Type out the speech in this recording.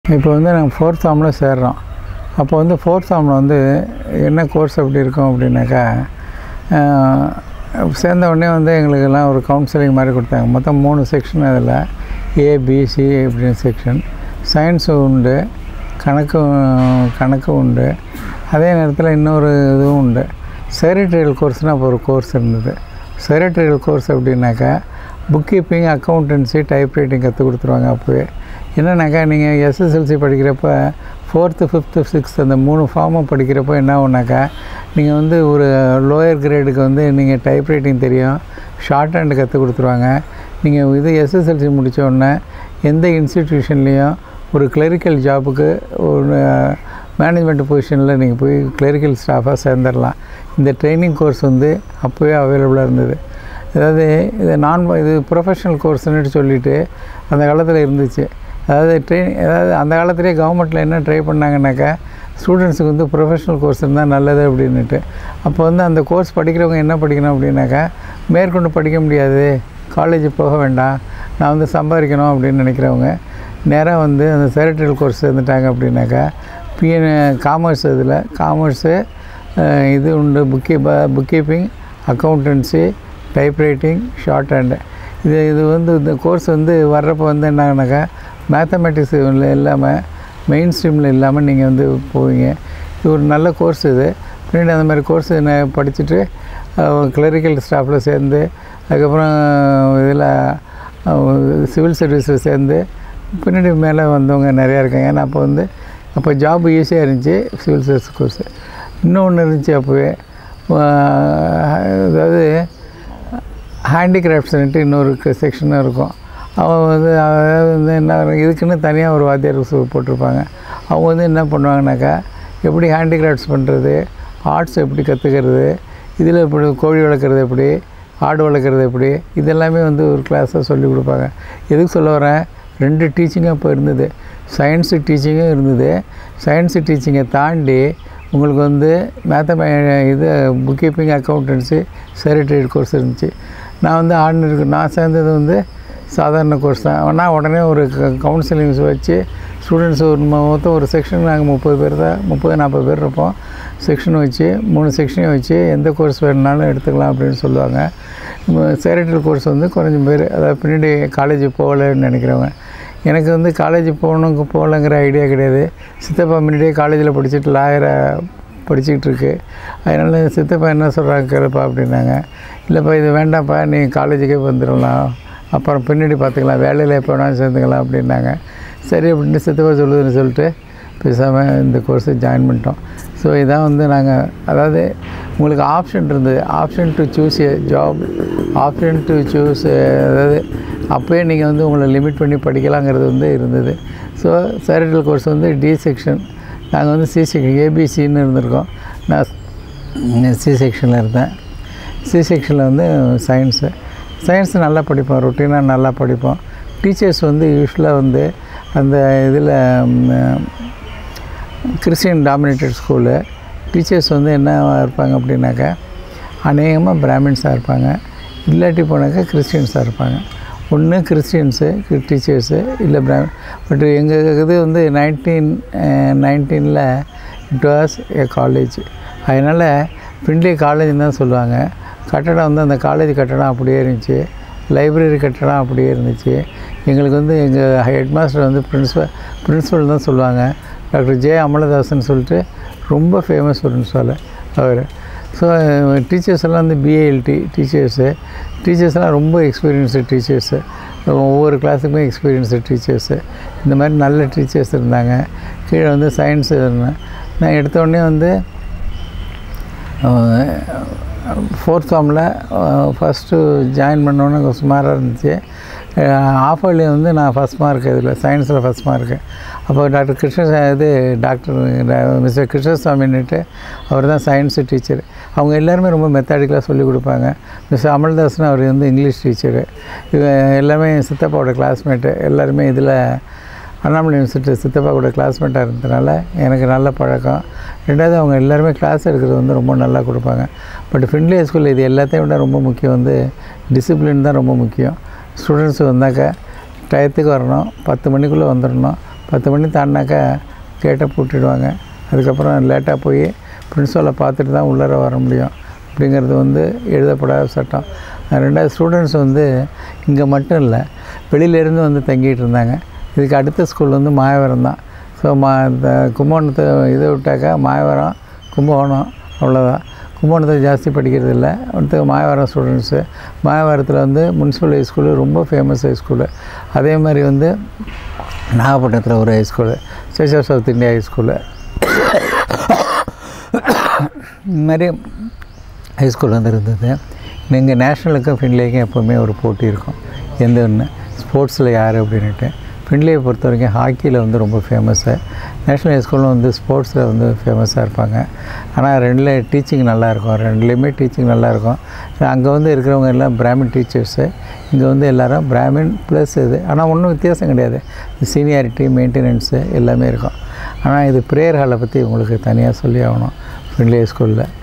இப்போ வந்து நாங்கள் ஃபோர்த் ஃபார்மில் சேர்றோம் அப்போ வந்து ஃபோர்த் ஃபார்மில் வந்து என்ன கோர்ஸ் எப்படி இருக்கும் அப்படின்னாக்கா ஆஹ், சேர்ந்த உடனே வந்து எங்களுக்கெல்லாம் ஒரு கவுன்சிலிங் மாதிரி கொடுத்தாங்க மொத்தம் மூணு செக்ஷன் அதில் ஏபிசி அப்படின்னு செக்ஷன் சயின்ஸு உண்டு கணக்கு கணக்கு உண்டு அதே நேரத்தில் இன்னொரு இதுவும் உண்டு செரிட்டரியல் கோர்ஸ்னு அப்போ ஒரு கோர்ஸ் இருந்தது செரிட்டரியல் கோர்ஸ் அப்படின்னாக்கா book keeping accountancy typewriting கற்றுக் கொடுத்துருவாங்க அப்போவே என்னன்னாக்கா நீங்கள் எஸ்எஸ்எல்சி படிக்கிறப்ப ஃபோர்த்து ஃபிஃப்த்து சிக்ஸ்த் அந்த மூணு ஃபார்மும் படிக்கிறப்போ என்ன ஆகுனாக்கா நீங்கள் வந்து ஒரு லோயர் கிரேடுக்கு வந்து நீங்கள் டைப் ரைட்டிங் தெரியும் ஷார்ட் ஹேண்டு கற்றுக் கொடுத்துருவாங்க நீங்கள் இது எஸ்எஸ்எல்சி முடித்த உடனே எந்த இன்ஸ்டிடியூஷன்லேயும் ஒரு கிளரிக்கல் ஜாபுக்கு ஒரு மேனேஜ்மெண்ட் பொசிஷனில் நீங்கள் போய் கிளரிக்கல் ஸ்டாஃபாக சேர்ந்துடலாம் இந்த ட்ரைனிங் கோர்ஸ் வந்து அப்போவே அவைலபிளாக இருந்தது அதாவது இது நான் இது ப்ரொஃபஷனல் கோர்ஸ்னுட்டு சொல்லிட்டு அந்த காலத்தில் இருந்துச்சு அதாவது ட்ரெயின் அதாவது அந்த காலத்துலேயே கவர்மெண்ட்டில் என்ன ட்ரை பண்ணாங்கன்னாக்கா ஸ்டூடெண்ட்ஸுக்கு வந்து ப்ரொஃபஷனல் கோர்ஸ் இருந்தால் நல்லது அப்படின்னுட்டு அப்போ வந்து அந்த கோர்ஸ் படிக்கிறவங்க என்ன படிக்கணும் அப்படின்னாக்கா மேற்கொண்டு படிக்க முடியாது காலேஜ் போக வேண்டாம் நான் வந்து சம்பாதிக்கணும் அப்படின்னு நினைக்கிறவங்க நேராக வந்து அந்த செரிட்டரியல் கோர்ஸ் சேர்ந்துட்டாங்க அப்படின்னாக்கா பிஎன் காமர்ஸ் இதில் காமர்ஸு இது உண்டு புக்கி book keeping accountancy typewriting shorthand இது இது வந்து இந்த கோர்ஸ் வந்து வர்றப்போ வந்து என்னன்னாக்கா மேத்தமெட்டிக்ஸ் இல்லாமல் மெயின் ஸ்ட்ரீமில் இல்லாமல் நீங்கள் வந்து போவீங்க இது ஒரு நல்ல கோர்ஸ் இது பின்னாடி அந்த மாதிரி கோர்ஸ் நான் படிச்சுட்டு கிளரிக்கல் ஸ்டாஃபில் சேர்ந்து அதுக்கப்புறம் இதில் சிவில் சர்வீஸில் சேர்ந்து பின்னாடி மேலே வந்தவங்க நிறையா இருக்காங்க ஏன்னா அப்போ வந்து அப்போ ஜாப் ஈஸியாக இருந்துச்சு சிவில் சர்வீஸ் கோர்ஸு இன்னொன்று இருந்துச்சு அப்போவே அதாவது ஹேண்டிகிராஃப்ட்ஸ்ன்ட்டு இன்னொரு செக்ஷனும் இருக்கும் அவன் வந்து அதாவது வந்து என்ன இதுக்குன்னு தனியாக ஒரு வாத்தியார் சு- போட்டிருப்பாங்க அவங்க வந்து என்ன பண்ணுவாங்கனாக்கா எப்படி ஹேண்டிகிராஃப்ட்ஸ் பண்ணுறது ஆர்ட்ஸ் எப்படி கற்றுக்கிறது இதில் எப்படி கோழி வளர்க்குறது எப்படி ஆடு வளர்க்குறது எப்படி இதெல்லாமே வந்து ஒரு கிளாஸாக சொல்லி கொடுப்பாங்க எதுக்கு சொல்ல வரேன் ரெண்டு டீச்சிங்கும் அப்போ இருந்தது சயின்ஸு டீச்சிங்கும் இருந்தது சயின்ஸு டீச்சிங்கை தாண்டி உங்களுக்கு வந்து மேத்தமே இது book keeping accountancy secretary course இருந்துச்சு நான் வந்து ஆர்டினரி நான் சேர்ந்தது வந்து சாதாரண கோர்ஸ் தான் ஆனால் உடனே ஒரு கவுன்சிலிங்ஸ் வச்சு ஸ்டூடெண்ட்ஸ் ஒரு மொ- மொத்தம் ஒரு செக்ஷன் நாங்கள் முப்பது பேர் தான் முப்பது நாற்பது பேர் இருப்போம் செக்ஷன் வச்சு மூணு செக்ஷனையும் வச்சு எந்த கோர்ஸ் வேணுனாலும் எடுத்துக்கலாம் அப்படின்னு சொல்லுவாங்க சேரிட்டல் கோர்ஸ் வந்து கொஞ்சம் பேர் அதாவது பின்னாடி காலேஜ் போகலைன்னு நினைக்கிறவங்க எனக்கு வந்து காலேஜ் போகணுங்க போகலங்கிற ஐடியா கிடையாது சித்தப்பா முன்னாடியே காலேஜில் படிச்சுட்டு லாயரை படிச்சுக்கிட்டு இருக்கு அதனால் சித்தப்பா என்ன சொல்கிறாங்க கேளுப்பா அப்படின்னாங்க இல்லைப்பா இது வேண்டாம்ப்பா நீ காலேஜுக்கே வந்துடலாம் அப்புறம் பின்னாடி பார்த்துக்கலாம் வேலையில் எப்போ வேணாலும் சேர்ந்துக்கலாம் அப்படின்னாங்க சரி அப்படின்னு சித்தப்பா சொல்லுதுன்னு சொல்லிட்டு பேசாமல் இந்த கோர்ஸை ஜாயின் பண்ணிட்டோம் ஸோ இதான் வந்து நாங்கள் அதாவது உங்களுக்கு ஆப்ஷன் இருந்தது option to choose a job option to choose அதாவது அப்போயே நீங்கள் வந்து உங்களை லிமிட் பண்ணி படிக்கலாங்கிறது வந்து இருந்தது ஸோ சேரிட்டல் கோர்ஸ் வந்து டி செக்ஷன் நாங்கள் வந்து சி செக்ஷன் ஏபிசின்னு இருந்திருக்கோம் நான் சி செக்ஷனில் இருந்தேன் சி செக்ஷனில் வந்து சயின்ஸு சயின்ஸ் நல்லா படிப்போம் ரொட்டீனாக நல்லா படிப்போம் டீச்சர்ஸ் வந்து யூஸ்வலாக வந்து அந்த இதில் கிறிஸ்டியன் டாமினேட்டட் ஸ்கூலு டீச்சர்ஸ் வந்து என்ன இருப்பாங்க அப்படின்னாக்கா அநேகமாக பிராமின்ஸாக இருப்பாங்க இல்லாட்டி போனாக்கா கிறிஸ்டியன்ஸாக இருப்பாங்க ஒன்று கிறிஸ்டியன்ஸு டீச்சர்ஸு இல்லை பிராமின் பட் எங்கள் இது வந்து நைன்டீன் நைன்டீனில் இட் வாஸ் ஏ காலேஜ் அதனால் பின்லே காலேஜ்னு தான் சொல்லுவாங்க கட்டடம் வந்து அந்த காலேஜ் கட்டடம் அப்படியே இருந்துச்சு லைப்ரரி கட்டடம் அப்படியே இருந்துச்சு எங்களுக்கு வந்து எங்கள் ஹெட் மாஸ்டர் வந்து பிரின்ஸிபல் பிரின்ஸிபல் தான் சொல்லுவாங்க டாக்டர் ஜே அமலதாசன் சொல்லிட்டு ரொம்ப ஃபேமஸ் பிரின்ஸிபல் அவர் ஸோ டீச்சர்ஸ் எல்லாம் வந்து பிஏஎல்டி டீச்சர்ஸு டீச்சர்ஸ்லாம் ரொம்ப எக்ஸ்பீரியன்ஸ்டு டீச்சர்ஸு ஒவ்வொரு கிளாஸுக்குமே எக்ஸ்பீரியன்ஸ்டு டீச்சர்ஸு இந்த மாதிரி நல்ல டீச்சர்ஸ் இருந்தாங்க கீழே வந்து சயின்ஸ் இருந்தேன் நான் எடுத்த உடனே வந்து ஃபோர்த் ஃபார்மில் ஃபஸ்ட்டு ஜாயின் பண்ணோன்னே கொஞ்சம் சுமாராக இருந்துச்சு ஆஃப் இயர்லி வந்து நான் ஃபஸ்ட் மார்க் இதில் சயின்ஸில் ஃபஸ்ட் மார்க்கு அப்போ டாக்டர் கிருஷ்ண இது டாக்டர் மிஸ்டர் கிருஷ்ணசாமின்னுட்டு அவர் தான் சயின்ஸு டீச்சர் அவங்க எல்லாருமே ரொம்ப மெத்தாடிக்கலாக சொல்லிக் கொடுப்பாங்க மிஸ்டர் அமல்தாஸ்னு அவர் வந்து இங்கிலீஷ் டீச்சரு இவன் எல்லாமே சித்தப்பாவோட கிளாஸ்மேட்டு எல்லாருமே இதில் அண்ணாமலை யூனிவர்சிட்டி சித்தப்பா கூட கிளாஸ்மேட்டாக இருந்ததுனால எனக்கு நல்ல பழக்கம் ரெண்டாவது அவங்க எல்லாருமே கிளாஸ் எடுக்கிறது வந்து ரொம்ப நல்லா கொடுப்பாங்க பட் ஃப்ரெண்ட்லி ஸ்கூலில் இது எல்லாத்தையும் விட ரொம்ப முக்கியம் வந்து டிசிப்ளின் தான் ரொம்ப முக்கியம் ஸ்டூடெண்ட்ஸ் வந்தாக்க டயத்துக்கு வரணும் பத்து மணிக்குள்ளே வந்துடணும் பத்து மணி தாண்டினாக்கா கேட்டை பூட்டிடுவாங்க அதுக்கப்புறம் லேட்டாக போய் பிரின்ஸிபலை பார்த்துட்டு தான் உள்ளார வர முடியும் அப்படிங்கிறது வந்து எழுதப்படாத சட்டம் ரெண்டாவது ஸ்டூடெண்ட்ஸ் வந்து இங்கே மட்டும் இல்லை வெளியிலேருந்து வந்து தங்கிட்டு இருந்தாங்க இதுக்கு அடுத்த ஸ்கூல் வந்து மாயவரம் தான் ஸோ மா இந்த கும்பகோணத்தை இதை விட்டாக்கா மாயவரம் கும்பகோணம் அவ்வளோதான் கும்பகோணத்தில் ஜாஸ்தி படிக்கிறது இல்லை வந்து மாயவரம் ஸ்டூடெண்ட்ஸு மாயவரத்தில் வந்து முனிசிபல் ஹை ஸ்கூலு ரொம்ப ஃபேமஸ் ஹை ஸ்கூலு அதே மாதிரி வந்து நாகப்பட்டினத்தில் ஒரு high school church of south India high school இந்த மாதிரி ஹை ஸ்கூல் வந்து இருந்தது இங்கே நேஷ்னலுக்கும் ஃபின்லேக்கும் எப்போவுமே ஒரு போட்டி இருக்கும் எந்த ஒன்று ஸ்போர்ட்ஸில் யார் அப்படின்ட்டு ஃபின்லேயை பொறுத்த வரைக்கும் ஹாக்கியில் வந்து ரொம்ப ஃபேமஸ்ஸு நேஷ்னல் ஹை ஸ்கூலும் வந்து ஸ்போர்ட்ஸில் வந்து ஃபேமஸாக இருப்பாங்க ஆனால் ரெண்டில் டீச்சிங் நல்லாயிருக்கும் ரெண்டுலேயுமே டீச்சிங் நல்லாயிருக்கும் அங்கே வந்து இருக்கிறவங்க எல்லாம் பிராமின் டீச்சர்ஸு இங்கே வந்து எல்லாரும் பிராமின் ப்ளஸ் இது ஆனால் ஒன்றும் வித்தியாசம் கிடையாது சீனியாரிட்டி மெயின்டெனன்ஸு எல்லாமே இருக்கும் ஆனால் இது ப்ரேயர் ஹாலை பற்றி உங்களுக்கு தனியாக சொல்லி ஆகணும் ஃபின்லே ஸ்கூலில்